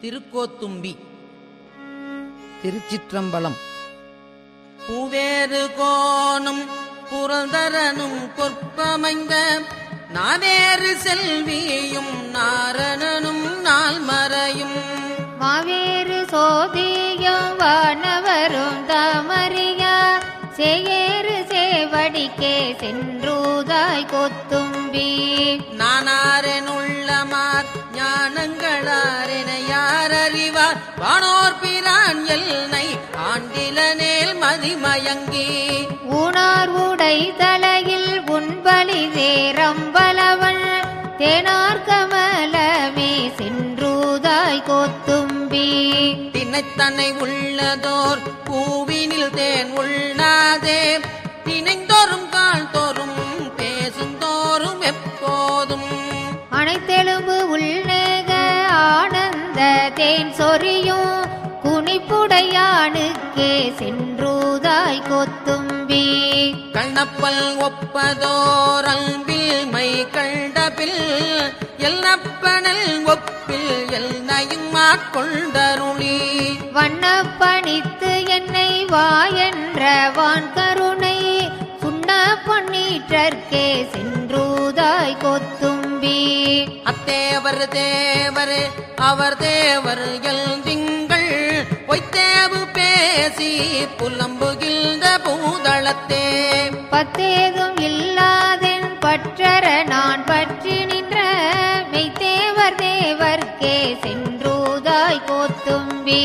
திருக்கோத்தும்பி திருச்சிற்றம்பலம் பூவேறு கோணும் புரந்தரனும் கொற்பமைந்த நாவேறு செல்வியும் நாரணனும் நால்மறையும் மாவேறு சோதியும் வானவரும் தாமறியா சேயேறு சேவடிக்கே சென்றூதாய் கொத்தும்பி நானாரெனுள்ளமார் ஞானங்களாரென யார் அறிவார் வானோர் பிரான் எல்லை ஆண்டிலனேல் மதிமயங்கி ஊனார் உடை தலையில் உண்பலி சேரம்பலவன் தேனார் கமலமே சென்றூதாய் கொத்தும்பி தினைத்தனை உள்ளதோர் பூவினில் தேன் உள்ளாதே நினைந்தோறும் கால் தோறும் பேசுந்தோறும் எப்போதும் அனைத்தெலும்பு உள்நேக ஆனந்த தேன் சொரியும் குனிப்புடையானுக்கே சென்றூதாய் கொத்தும்பி கண்ணப்பல் ஒப்பதோர் அன்பில் மை கண்டபில் எல்லப்பனல் ஒப்பில் எல்லையும் மாட்கொண்டருளி வண்ணப்பணித்து என்னை வா என்ற வான் கருணை சுண்ண பொன்னீற்றற்கே சென்றூதாய் கொத்தும்பி அத்தேவர் தேவர் அவர் தேவர் எல் திங்கள் பொய்த்தேவு பேசி புலம்புகின்ற பூதளத்தே பத்தேதும் இல்லாதென் பற்றற நான் பற்றி நின்ற மெய்த்தேவர் தேவர்க்கே சென்றூதாய் கொத்தும்பி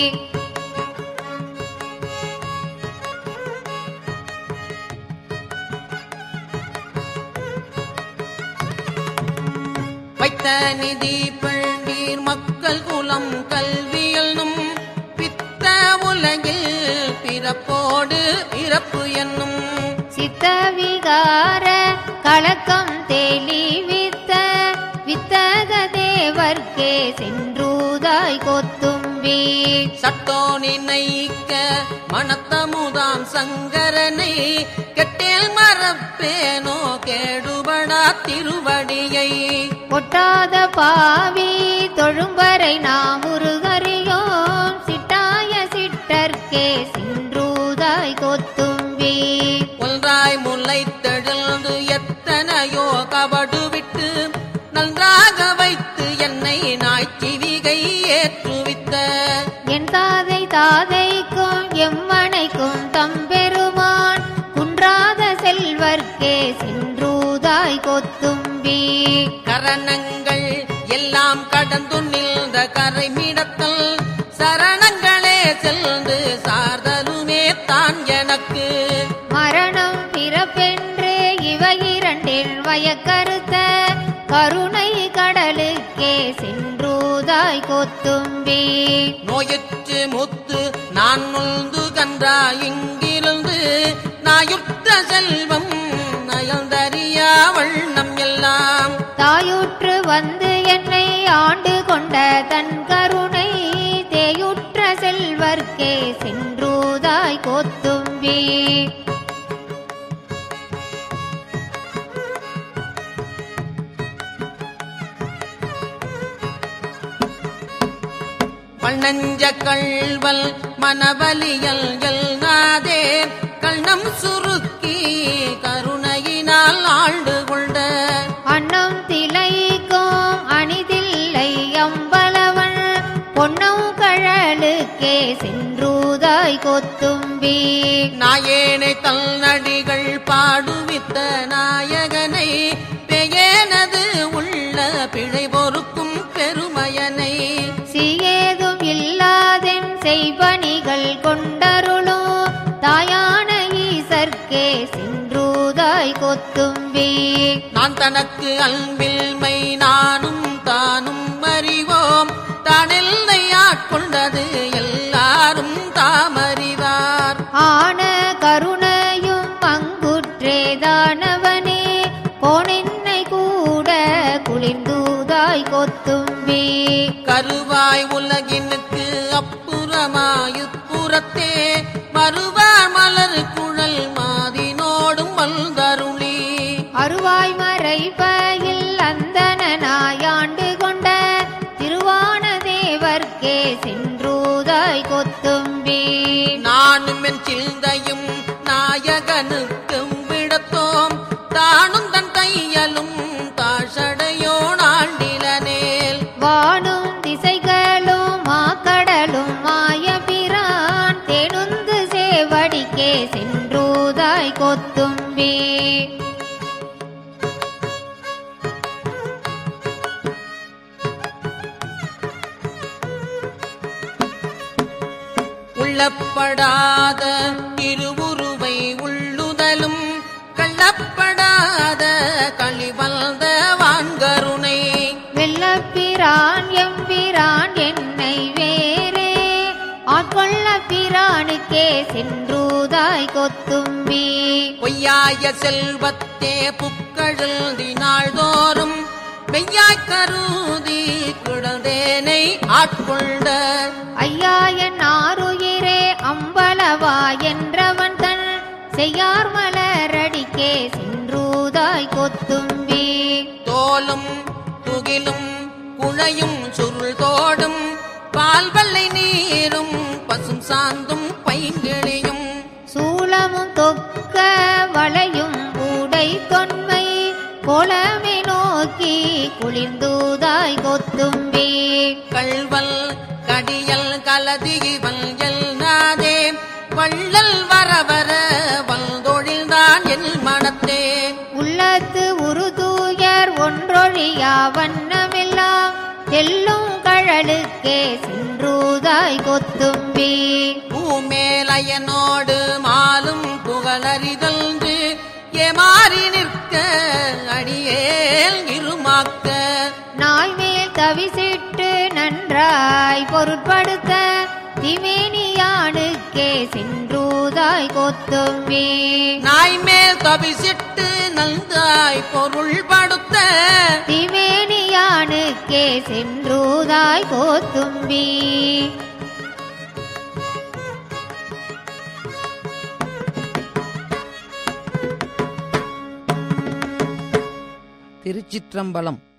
வைத்த நிதி பண்டீர் மக்கள் குலம் கல்வியல்னும் பித்த உலகில் பிறப்போடு இறப்பு என்னும் சித்த விகார கலக்கம் தெளிவித்த வித்தக தேவர்க்கே சென்றூதாய் கொத்தும்பி சட்டோ நினைக்க மனத்தமுதாம் சங்கரனை கெட்டேல் மறப்பேனோ கேடுபடா திருவடியை ஒட்டாத பாவி தொழும்பரை நாம் உருகறியோம் சிட்டாய சிட்டர்க்கே சென்றூதாய் கொத்தும்பி ஒன்றாய் முளைத்தெழுந்து எத்தனையோ கபடு விட்டு நன்றாக வைத்து என்னை நாய்ச்சிவிகை ஏற்றுவித்த என் தாதை தாதைக்கும் எம்மனைக்கும் தம்பெருமான் குன்றாத செல்வர்க்கே சென்றூதாய் கொத்தும்பி கரணங்கள் எல்லாம் கடந்து நின்ற கரைமிடத்தல் சரணங்களே சென்று சார்தலுமே தான் எனக்கு மரணம் பிறப்பென்று இவை இரண்டில் வயக்கருத்த கருணை கடலுக்கே சென்றூதாய் கொத்தும்பி நோயுற்று முத்து நான் நுழ்ந்து கன்றா இங்கிருந்து நாயுற்ற செல்வம் நயந்தறியா வண்ணம் எல்லாம் தாயுற்று வந்து என்னை ஆண்டு கொண்ட தன் கருணை தேயுற்ற செல்வர்க்கே சென்றூதாய் கொத்தும்பி வண்ணஞ்ச கள்வல் மனவலியல் எல்நாதே கண்ணம் சுருக்கி கருணையினால் ஆண்டு கொண்ட அன்னம் திளைக்கும் அணிதில்லை அம்பலவன் பொன்னம் கழலுக்கே சென்றூதாய் கொத்தும்பி நாயேனை தல்நடிகள் பாடுவித்த நாயகனை பெயனது உள்ள பிழை பொறுக்கும் பெருமையனை சீயேதும் இல்லாதென் செய்பணிகள் கொண்டருளும் தாயான ஈசர்க்கே சென்றூதாய் கொத்தும்பி நான் தனக்கு அன்பில்மை நானும் தானும் அறிவோம் தானெல்லை ஆட்கொண்டது எல்லாரும் தாமறிவார் ஆன கருணையும் பங்குற்றேதானவனே போனென்னை கூட குளிர்ந்தூதாய் கொத்தும்பி கருவாய் உலகினுக்கு அப்புறமாயுப்புறத்தே மறுவார் மலர் குழல் மாதினோடும் வந்தருளி அருவாய் மறைபயில் அந்தனாயாண்டு கொண்ட திருவான தேவர்க்கே அங்கனுக்கும் விடத்தோம் தானும் தன் தையலும் தாழ்சடையோ நாண்டிலனேல் வானும் திசைகளும் மாக்கடலும் மாயபிரான் தெனுந்து சேவடிக்கே சென்றூதாய் கொத்தும்பி உள்ளப்படாத திருவுருவை உள்ளுதலும் கள்ளப்படாத களிவல்த வான்கருணை வெள்ளப்பிரான் எம்பிரான் என்னை வேறே ஆட்கொள்ள பிரானுக்கே சென்றூதாய் கொத்தும்பி பொய்யாய செல்வத்தே புக்கழுந்தி நாள்தோறும் மெய்யாய் கருதி குழந்தேனை ஆட்கொண்ட ஐயா என் ஆருயிரே அம்பலவா என்றவன் தன் செய்யார் மலரடிக்கே சென்றூதாய் கொத்தும்பி தோலும் துகிலும் குழையும் சுருள் தோடும் பால் வெள்ளை நீரும் பசும் சாந்தும் பைங்கிழியும் சூலமும் தொக்க வளையும் ஊடை தொன்மை கோலமே நோக்கி குளிர்ந்தூதாய் கொத்தும்பி கள்வல் கடியல் கலதிவல் எல்நாதே வள்ளல் வரவர வல்தொழில்தான் என் மனத்தே உள்ளத்து உருதூயர் ஒன்றொழியா வண்ணமெல்லாம் தெல்லும் கழலுக்கே சென்றூதாய் கொத்தும்பி பூமேலயனோடு மாலும் புகழறிதல்ன்று ஏமாறி நிற்க அடியேல் இருமாக்க நாய்மேல் தவிசிட்டு நன்றாய் பொருட்படுத்த திமேனியானுக்கே சென்றூதாய் கொத்தும்பி நாய் மேல் தபிசிட்டு நல்தாய் பொருள் படுத்த திமேனியானுக்கே சென்றூதாய் கோத்தும்பி திருச்சிற்றம்பலம்